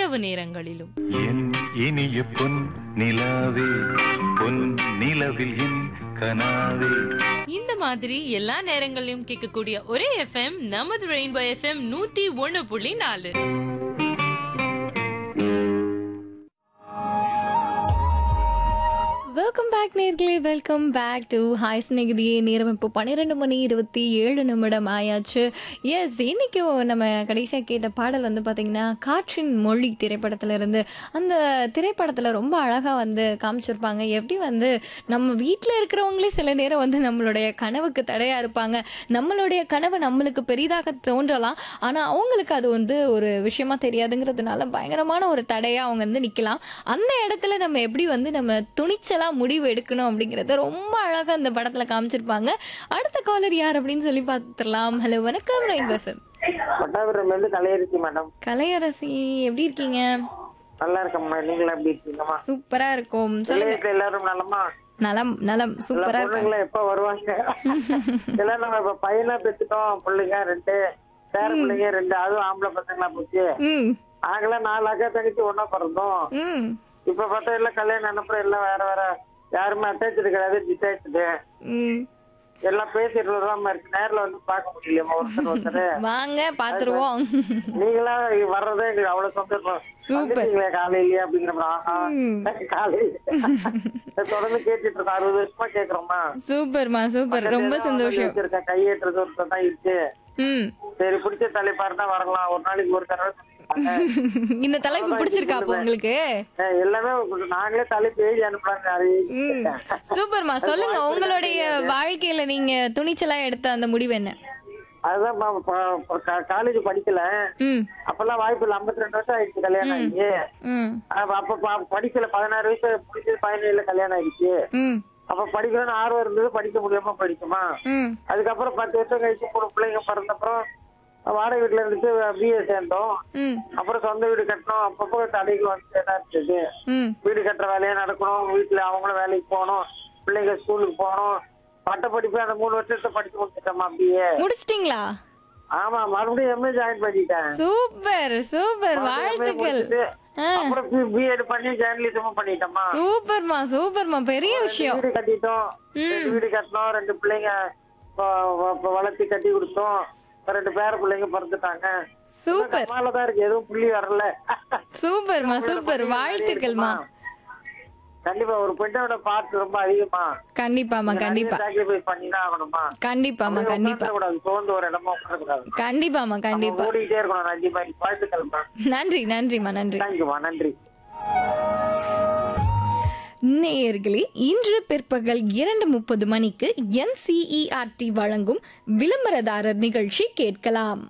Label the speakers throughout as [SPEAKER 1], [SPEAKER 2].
[SPEAKER 1] இரவு நேரங்களிலும்
[SPEAKER 2] என் இனிய பொன் நிலாவே பொன் நிலவில் என் கனாவே
[SPEAKER 1] இந்த மாதிரி எல்லா நேரங்களிலும் கேட்கக்கூடிய ஒரே எஃப்எம் நமது ரெயின்போ எஃப்எம் நூத்தி ஒண்ணு புள்ளி நாலு
[SPEAKER 3] வெல்கம் பேக் நேர்களே வெல்கம் பேக் டு ஹாய் ஸ்நேகிதியே நேரம் இப்போ பன்னிரெண்டு மணி இருபத்தி ஏழு நிமிடம் ஆயாச்சு எஸ் இன்னைக்கும் நம்ம கடைசியாக கேட்ட பாடல் வந்து பார்த்திங்கன்னா காற்றின் மொழி திரைப்படத்துல இருந்து அந்த திரைப்படத்தில் ரொம்ப அழகாக வந்து காமிச்சிருப்பாங்க எப்படி வந்து நம்ம வீட்டில் இருக்கிறவங்களே சில நேரம் வந்து நம்மளுடைய கனவுக்கு தடையாக இருப்பாங்க நம்மளுடைய கனவு நம்மளுக்கு பெரிதாக தோன்றலாம் ஆனால் அவங்களுக்கு அது வந்து ஒரு விஷயமா தெரியாதுங்கிறதுனால பயங்கரமான ஒரு தடையாக அவங்க வந்து நிற்கலாம் அந்த இடத்துல நம்ம எப்படி வந்து நம்ம துணிச்சலா முடிவு எடுக்கணும் அப்படிங்கறத ரொம்ப அழகா அந்த படத்துல காமிச்சிருப்பாங்க அடுத்த காலர் யார் அப்படின்னு சொல்லி பார்த்துடலாம் ஹலோ வணக்கம் ரெயின்போ எஃப்எம்
[SPEAKER 4] பட்டாபுரம் வந்து கலையரிசி மேடம்
[SPEAKER 3] கலையரசி எப்படி இருக்கீங்க
[SPEAKER 4] நல்லா இருக்கம்மா நீங்களா எப்படி இருக்கீங்கம்மா
[SPEAKER 3] சூப்பரா இருக்கும் சொல்லுங்க
[SPEAKER 4] வீட்டுல எல்லாரும் நலமா
[SPEAKER 3] நலம் நலம்
[SPEAKER 4] எல்லா
[SPEAKER 3] சூப்பரா இருக்காங்க
[SPEAKER 4] பொண்ணுங்களா எப்ப வருவாங்க எல்லாம் நம்ம இப்ப பையனா பெற்றுட்டோம் பிள்ளைங்க ரெண்டு பேர பிள்ளைங்க ரெண்டு அதுவும் ஆம்பளை பசங்களா போச்சு
[SPEAKER 3] ம்
[SPEAKER 4] நாங்களாம் நாலு அக்கா தங்கச்சி ஒன்னா பிறந்தோம்
[SPEAKER 3] ம்
[SPEAKER 4] இப்ப பார்த்தா எல்லாம் கல்யாணம் அனுப்புற எல்லாம் வேற வேற யாருமே அட்டாச்சு கிடையாது டிட்டாச்சு
[SPEAKER 3] ம்
[SPEAKER 4] எல்லாம் பேசிட்டு தான் இருக்கு நேர்ல வந்து பார்க்க முடியலையம்மா ஒருத்தர் ஒருத்தர்
[SPEAKER 3] வாங்க பாத்துருவோம்
[SPEAKER 4] நீங்களா வர்றதே எங்களுக்கு அவ்வளவு சந்தோஷம்
[SPEAKER 3] Super.
[SPEAKER 4] வந்துட்டீங்களே காலையிலயே அப்படிங்கிற மாதிரி, ஆஹா,
[SPEAKER 3] ம்.
[SPEAKER 4] காலையில தொடர்ந்து கேட்டுட்டு இருக்கோம் அறுபது வருஷமா கேக்குறோமா
[SPEAKER 3] சூப்பர்மா சூப்பர் ரொம்ப சந்தோஷம்
[SPEAKER 4] வச்சிருக்கேன் கையேற்றது ஒருத்தர் தான் இருக்கு
[SPEAKER 3] ம்
[SPEAKER 4] சரி பிடிச்ச தலைப்பாருன்னா வரலாம் ஒரு நாளைக்கு ஒரு தடவை சொல்லிருக்காங்க.
[SPEAKER 3] இந்த தலைப்பு பிடிச்சிருக்கா அப்போ உங்களுக்கு
[SPEAKER 4] அஹ் எல்லாமே உங்களுக்கு நாங்களே தலைப்பு எழுதி அனுப்பலாங்க
[SPEAKER 3] ம் சூப்பர்மா சொல்லுங்க உங்களுடைய வாழ்க்கையில நீங்க துணிச்சலா எடுத்த அந்த முடிவு என்ன
[SPEAKER 4] அதுதான் காலேஜ் படிக்கல
[SPEAKER 3] ம்
[SPEAKER 4] அப்பெல்லாம் வாய்ப்பு இல்லை ஐம்பத்தி ரெண்டு வருஷம் ஆயிடுச்சு கல்யாணம் ஆகி
[SPEAKER 3] ம்
[SPEAKER 4] அப்ப அப்ப ப- படிக்கல பதினாறு வயசு முடிச்சது பதினேழுல கல்யாணம் ஆயிடுச்சு
[SPEAKER 3] ம்
[SPEAKER 4] அப்ப படிக்கணும்னு ஆர்வம் இருந்தது படிக்க முடியாம படிக்குமா
[SPEAKER 3] ம்
[SPEAKER 4] அதுக்கப்புறம் பத்து வருஷம் கழிச்சு மூணு பிள்ளைங்க பிறந்தப்புறம் வாடகை வீட்டுல இருந்துட்டு பிஏ சேர்ந்தோம்
[SPEAKER 3] ம்
[SPEAKER 4] அப்புறம் சொந்த வீடு கட்டணும் அப்பப்போ தடைகள் வந்து என்ன இருந்தது
[SPEAKER 3] ம்
[SPEAKER 4] வீடு கட்டுற வேலையா நடக்கணும் வீட்டுல அவங்களும் வேலைக்கு போகணும் பிள்ளைங்க ஸ்கூலுக்கு போகணும் பட்ட படிப்பு அந்த மூணு வருஷத்தை படிச்சு முடிச்சிட்டோமா அப்படியே
[SPEAKER 3] முடிச்சிட்டீங்களா
[SPEAKER 4] ஆமா மறுபடியும் எம்ஏ ஜாயின் பண்ணிட்டேன்
[SPEAKER 3] சூப்பர் சூப்பர் வாழ்த்துக்கள் ஆ,
[SPEAKER 4] அப்புறம் பிஎட் பண்ணி ஜேர்னலிசமும் பண்ணிட்டோமா
[SPEAKER 3] சூப்பர்மா சூப்பர்மா பெரிய விஷயம்
[SPEAKER 4] வீடு கட்டிட்டோம் ரெண்டு வீடு கட்டினோம் ரெண்டு பிள்ளைங்க வ- வ- வளர்த்தி கட்டி கொடுத்தோம் ரெண்டு பேர பிள்ளைங்க பிறந்துட்டாங்க
[SPEAKER 3] சூப்பர்
[SPEAKER 4] தான் இருக்கு எதுவும் புள்ளி வரல
[SPEAKER 3] சூப்பர்மா சூப்பர் வாழ்த்துக்கள்மா
[SPEAKER 4] கண்டிப்பா ஒரு பெண்ணோட பார்ட் ரொம்ப அதிகமா
[SPEAKER 3] கண்டிப்பாமா கண்டிப்பா
[SPEAKER 4] சாக்ரிஃபைஸ் பண்ணி தான் ஆகணுமா
[SPEAKER 3] கண்டிப்பாமா கண்டிப்பா
[SPEAKER 4] கூடாது சோர்ந்து ஒரு இடமா உட்காரக்கூடாது
[SPEAKER 3] கண்டிப்பாமா கண்டிப்பா
[SPEAKER 4] ஓடிட்டே இருக்கணும் நன்றி மாதிரி வாழ்த்துக்கள்மா
[SPEAKER 3] நன்றி நன்றிமா நன்றி
[SPEAKER 4] தேங்க்யூமா நன்றி
[SPEAKER 3] நேயர்களே இன்று பிற்பகல் இரண்டு முப்பது மணிக்கு என்சிஇஆர்டி வழங்கும் விளம்பரதாரர் நிகழ்ச்சி கேட்கலாம்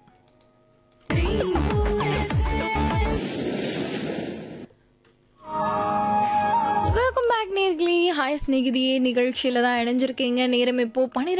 [SPEAKER 3] வெல்கம் பேக் நேர்களே ஹாய் ஸ்நேகிதியே நிகழ்ச்சியில தான் இணைஞ்சிருக்கீங்க நேரம் இப்போ பன்னிரெண்டு